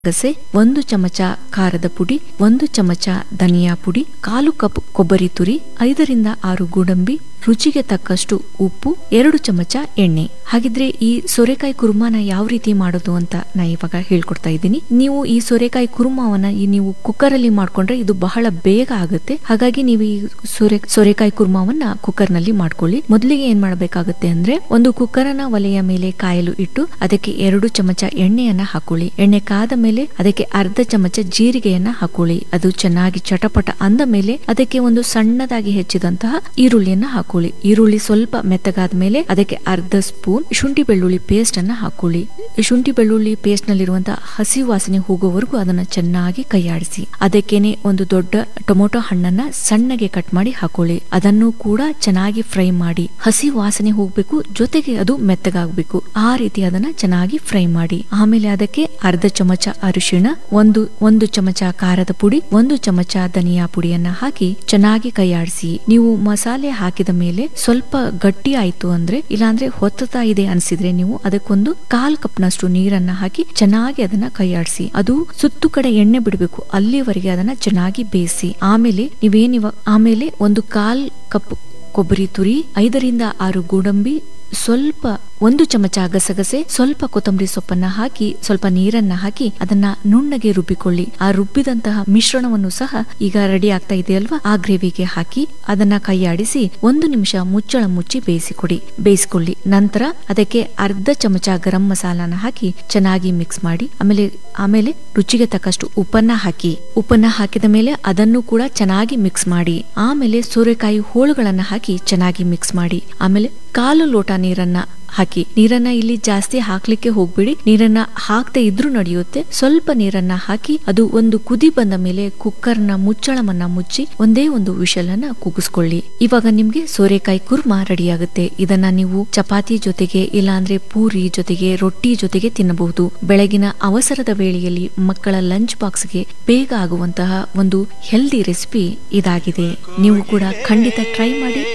ಗಸೆ ಒಂದು ಚಮಚ ಖಾರದ ಪುಡಿ ಒಂದು ಚಮಚ ಧನಿಯಾ ಪುಡಿ ಕಾಲು ಕಪ್ ಕೊಬ್ಬರಿ ತುರಿ ಐದರಿಂದ ಆರು ಗೋಡಂಬಿ ರುಚಿಗೆ ತಕ್ಕಷ್ಟು ಉಪ್ಪು ಎರಡು ಚಮಚ ಎಣ್ಣೆ ಹಾಗಿದ್ರೆ ಈ ಸೋರೆಕಾಯಿ ಕುರ್ಮಾನ ಯಾವ ರೀತಿ ಮಾಡೋದು ಅಂತ ನಾ ಇವಾಗ ಹೇಳ್ಕೊಡ್ತಾ ಇದ್ದೀನಿ ನೀವು ಈ ಸೋರೆಕಾಯಿ ಕುರ್ಮಾವನ್ನ ಈ ನೀವು ಕುಕ್ಕರ್ ಅಲ್ಲಿ ಮಾಡ್ಕೊಂಡ್ರೆ ಇದು ಬಹಳ ಬೇಗ ಆಗುತ್ತೆ ಹಾಗಾಗಿ ನೀವು ಈ ಸೋರೆ ಸೋರೆಕಾಯಿ ಕುರ್ಮಾವನ್ನ ಕುಕ್ಕರ್ ನಲ್ಲಿ ಮಾಡ್ಕೊಳ್ಳಿ ಮೊದಲಿಗೆ ಏನ್ ಮಾಡಬೇಕಾಗುತ್ತೆ ಅಂದ್ರೆ ಒಂದು ಕುಕ್ಕರನ ಒಲೆಯ ಮೇಲೆ ಕಾಯಲು ಇಟ್ಟು ಅದಕ್ಕೆ ಎರಡು ಚಮಚ ಎಣ್ಣೆಯನ್ನ ಹಾಕೊಳ್ಳಿ ಎಣ್ಣೆ ಕಾದ ಮೇಲೆ ಅದಕ್ಕೆ ಅರ್ಧ ಚಮಚ ಜೀರಿಗೆಯನ್ನ ಹಾಕೊಳ್ಳಿ ಅದು ಚೆನ್ನಾಗಿ ಚಟಪಟ ಅಂದ ಮೇಲೆ ಅದಕ್ಕೆ ಒಂದು ಸಣ್ಣದಾಗಿ ಹೆಚ್ಚಿದಂತಹ ಈರುಳ್ಳಿಯನ್ನ ಹಾಕೊಳ್ಳಿ ಈರುಳ್ಳಿ ಸ್ವಲ್ಪ ಮೆತ್ತಗಾದ ಮೇಲೆ ಅದಕ್ಕೆ ಅರ್ಧ ಸ್ಪೂನ್ ಶುಂಠಿ ಬೆಳ್ಳುಳ್ಳಿ ಪೇಸ್ಟ್ ಅನ್ನ ಹಾಕೊಳ್ಳಿ ಈ ಶುಂಠಿ ಬೆಳ್ಳುಳ್ಳಿ ಪೇಸ್ಟ್ ನಲ್ಲಿರುವಂತಹ ಹಸಿ ವಾಸನೆ ಹೋಗುವವರೆಗೂ ಅದನ್ನ ಚೆನ್ನಾಗಿ ಕೈಯಾಡಿಸಿ ಅದಕ್ಕೇನೆ ಒಂದು ದೊಡ್ಡ ಟೊಮೊಟೊ ಹಣ್ಣನ್ನ ಸಣ್ಣಗೆ ಕಟ್ ಮಾಡಿ ಹಾಕೊಳ್ಳಿ ಅದನ್ನು ಕೂಡ ಚೆನ್ನಾಗಿ ಫ್ರೈ ಮಾಡಿ ಹಸಿ ವಾಸನೆ ಹೋಗ್ಬೇಕು ಜೊತೆಗೆ ಅದು ಮೆತ್ತಗಾಗ್ಬೇಕು ಆ ರೀತಿ ಅದನ್ನ ಚೆನ್ನಾಗಿ ಫ್ರೈ ಮಾಡಿ ಆಮೇಲೆ ಅದಕ್ಕೆ ಅರ್ಧ ಚಮಚ ಅರಿಶಿಣ ಒಂದು ಒಂದು ಚಮಚ ಖಾರದ ಪುಡಿ ಒಂದು ಚಮಚ ಧನಿಯಾ ಪುಡಿಯನ್ನ ಹಾಕಿ ಚೆನ್ನಾಗಿ ಕೈಯಾಡಿಸಿ ನೀವು ಮಸಾಲೆ ಹಾಕಿದ ಮೇಲೆ ಸ್ವಲ್ಪ ಗಟ್ಟಿ ಆಯ್ತು ಅಂದ್ರೆ ಇಲ್ಲಾಂದ್ರೆ ಹೊತ್ತತಾ ಇದೆ ಅನ್ಸಿದ್ರೆ ನೀವು ಅದಕ್ಕೊಂದು ಕಾಲ್ ಕಪ್ನಷ್ಟು ನೀರನ್ನ ಹಾಕಿ ಚೆನ್ನಾಗಿ ಅದನ್ನ ಕೈಯಾಡಿಸಿ ಅದು ಸುತ್ತು ಕಡೆ ಎಣ್ಣೆ ಬಿಡಬೇಕು ಅಲ್ಲಿವರೆಗೆ ಅದನ್ನ ಚೆನ್ನಾಗಿ ಬೇಯಿಸಿ ಆಮೇಲೆ ನೀವೇನಿವ ಆಮೇಲೆ ಒಂದು ಕಾಲ್ ಕಪ್ ಕೊಬ್ಬರಿ ತುರಿ ಐದರಿಂದ ಆರು ಗೋಡಂಬಿ ಸ್ವಲ್ಪ ಒಂದು ಚಮಚ ಗಸಗಸೆ ಸ್ವಲ್ಪ ಕೊತ್ತಂಬರಿ ಸೊಪ್ಪನ್ನ ಹಾಕಿ ಸ್ವಲ್ಪ ನೀರನ್ನ ಹಾಕಿ ಅದನ್ನ ನುಣ್ಣಗೆ ರುಬ್ಬಿಕೊಳ್ಳಿ ಆ ರುಬ್ಬಿದಂತಹ ಮಿಶ್ರಣವನ್ನು ಸಹ ಈಗ ರೆಡಿ ಆಗ್ತಾ ಇದೆಯಲ್ವಾ ಆ ಗ್ರೇವಿಗೆ ಹಾಕಿ ಅದನ್ನ ಕೈಯಾಡಿಸಿ ಒಂದು ನಿಮಿಷ ಮುಚ್ಚಳ ಮುಚ್ಚಿ ಬೇಯಿಸಿಕೊಡಿ ಬೇಯಿಸಿಕೊಳ್ಳಿ ನಂತರ ಅದಕ್ಕೆ ಅರ್ಧ ಚಮಚ ಗರಂ ಮಸಾಲಾನ ಹಾಕಿ ಚೆನ್ನಾಗಿ ಮಿಕ್ಸ್ ಮಾಡಿ ಆಮೇಲೆ ಆಮೇಲೆ ರುಚಿಗೆ ತಕ್ಕಷ್ಟು ಉಪ್ಪನ್ನ ಹಾಕಿ ಉಪ್ಪನ್ನ ಹಾಕಿದ ಮೇಲೆ ಅದನ್ನು ಕೂಡ ಚೆನ್ನಾಗಿ ಮಿಕ್ಸ್ ಮಾಡಿ ಆಮೇಲೆ ಸೋರೆಕಾಯಿ ಹೋಳುಗಳನ್ನ ಹಾಕಿ ಚೆನ್ನಾಗಿ ಮಿಕ್ಸ್ ಮಾಡಿ ಆಮೇಲೆ ಕಾಲು ಲೋಟ ನೀರನ್ನ ಹಾಕಿ ನೀರನ್ನ ಇಲ್ಲಿ ಜಾಸ್ತಿ ಹಾಕ್ಲಿಕ್ಕೆ ಹೋಗ್ಬಿಡಿ ನೀರನ್ನ ಹಾಕದೆ ಇದ್ರೂ ನಡೆಯುತ್ತೆ ಸ್ವಲ್ಪ ನೀರನ್ನ ಹಾಕಿ ಅದು ಒಂದು ಕುದಿ ಬಂದ ಮೇಲೆ ಕುಕ್ಕರ್ನ ಮುಚ್ಚಳವನ್ನ ಮುಚ್ಚಿ ಒಂದೇ ಒಂದು ವಿಷಲನ್ನ ಕೂಗಿಸ್ಕೊಳ್ಳಿ ಇವಾಗ ನಿಮ್ಗೆ ಸೋರೆಕಾಯಿ ಕುರ್ಮಾ ರೆಡಿ ಆಗುತ್ತೆ ಇದನ್ನ ನೀವು ಚಪಾತಿ ಜೊತೆಗೆ ಇಲ್ಲಾಂದ್ರೆ ಪೂರಿ ಜೊತೆಗೆ ರೊಟ್ಟಿ ಜೊತೆಗೆ ತಿನ್ನಬಹುದು ಬೆಳಗಿನ ಅವಸರದ ವೇಳೆಯಲ್ಲಿ ಮಕ್ಕಳ ಲಂಚ್ ಬಾಕ್ಸ್ಗೆ ಬೇಗ ಆಗುವಂತಹ ಒಂದು ಹೆಲ್ದಿ ರೆಸಿಪಿ ಇದಾಗಿದೆ ನೀವು ಕೂಡ ಖಂಡಿತ ಟ್ರೈ ಮಾಡಿ